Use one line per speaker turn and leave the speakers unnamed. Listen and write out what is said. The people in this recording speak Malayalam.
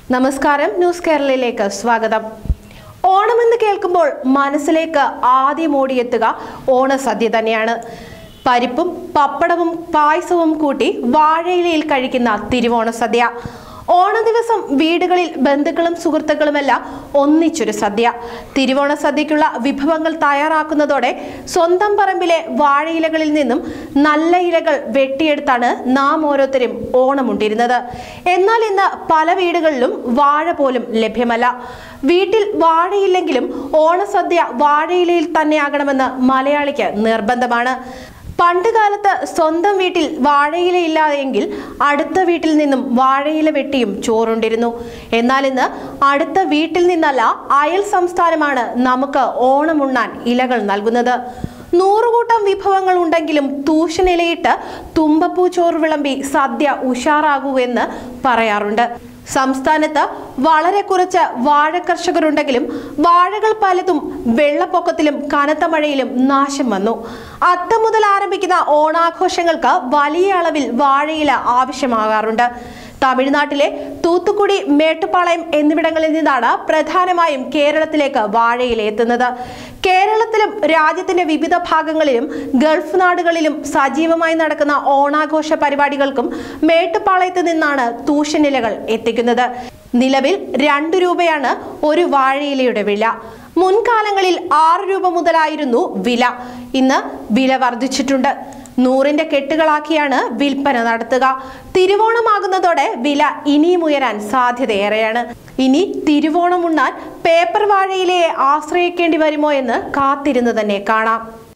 നമസ്കാരം ന്യൂസ് കേരളയിലേക്ക് സ്വാഗതം ഓണമെന്ന് കേൾക്കുമ്പോൾ മനസ്സിലേക്ക് ആദ്യം ഓടിയെത്തുക ഓണസദ്യ തന്നെയാണ് പരിപ്പും പപ്പടവും പായസവും കൂട്ടി വാഴയിലയിൽ കഴിക്കുന്ന തിരുവോണ സദ്യ ഓണ ദിവസം വീടുകളിൽ ബന്ധുക്കളും സുഹൃത്തുക്കളുമെല്ലാം ഒന്നിച്ചൊരു സദ്യ തിരുവോണ സദ്യക്കുള്ള വിഭവങ്ങൾ തയ്യാറാക്കുന്നതോടെ സ്വന്തം പറമ്പിലെ വാഴയിലകളിൽ നിന്നും നല്ല ഇലകൾ വെട്ടിയെടുത്താണ് നാം ഓരോരുത്തരും ഓണമുണ്ടിരുന്നത് എന്നാൽ ഇന്ന് പല വീടുകളിലും വാഴ പോലും ലഭ്യമല്ല വീട്ടിൽ വാഴയില്ലെങ്കിലും ഓണസദ്യ വാഴയിലയിൽ തന്നെയാകണമെന്ന് മലയാളിക്ക് നിർബന്ധമാണ് പണ്ട് കാലത്ത് സ്വന്തം വീട്ടിൽ വാഴയിലയില്ലാതെങ്കിൽ അടുത്ത വീട്ടിൽ നിന്നും വാഴയില വെട്ടിയും ചോറുണ്ടിരുന്നു എന്നാൽ ഇന്ന് അടുത്ത വീട്ടിൽ നിന്നല്ല അയൽ സംസ്ഥാനമാണ് നമുക്ക് ഓണമുണ്ണാൻ ഇലകൾ നൽകുന്നത് നൂറുകൂട്ടം വിഭവങ്ങൾ ഉണ്ടെങ്കിലും തൂഷനിലയിട്ട് തുമ്പപ്പൂ ചോറ് വിളമ്പി സദ്യ ഉഷാറാകൂ എന്ന് പറയാറുണ്ട് സംസ്ഥാനത്ത് വളരെ കുറച്ച് വാഴ കർഷകരുണ്ടെങ്കിലും വാഴകൾ പലതും വെള്ളപ്പൊക്കത്തിലും കനത്ത മഴയിലും നാശം വന്നു അത്തം മുതൽ ആരംഭിക്കുന്ന ഓണാഘോഷങ്ങൾക്ക് വലിയ അളവിൽ വാഴയില ആവശ്യമാകാറുണ്ട് തമിഴ്നാട്ടിലെ തൂത്തുക്കുടി മേട്ടുപ്പാളയം എന്നിവിടങ്ങളിൽ നിന്നാണ് പ്രധാനമായും കേരളത്തിലേക്ക് വാഴയില എത്തുന്നത് കേരളത്തിലും രാജ്യത്തിന്റെ വിവിധ ഭാഗങ്ങളിലും ഗൾഫ് നാടുകളിലും സജീവമായി നടക്കുന്ന ഓണാഘോഷ പരിപാടികൾക്കും മേട്ടുപ്പാളയത്ത് നിന്നാണ് തൂഷനിലകൾ എത്തിക്കുന്നത് നിലവിൽ രണ്ടു രൂപയാണ് ഒരു വാഴയിലയുടെ വില മുൻകാലങ്ങളിൽ ആറ് രൂപ മുതലായിരുന്നു വില ഇന്ന് വില വർദ്ധിച്ചിട്ടുണ്ട് നൂറിന്റെ കെട്ടുകളാക്കിയാണ് വിൽപ്പന നടത്തുക തിരുവോണമാകുന്നതോടെ വില ഇനിയും ഉയരാൻ സാധ്യതയേറെയാണ് ഇനി തിരുവോണം ഉണ്ണാൻ പേപ്പർ വാഴയിലയെ ആശ്രയിക്കേണ്ടി വരുമോ എന്ന് കാത്തിരുന്ന് തന്നെ കാണാം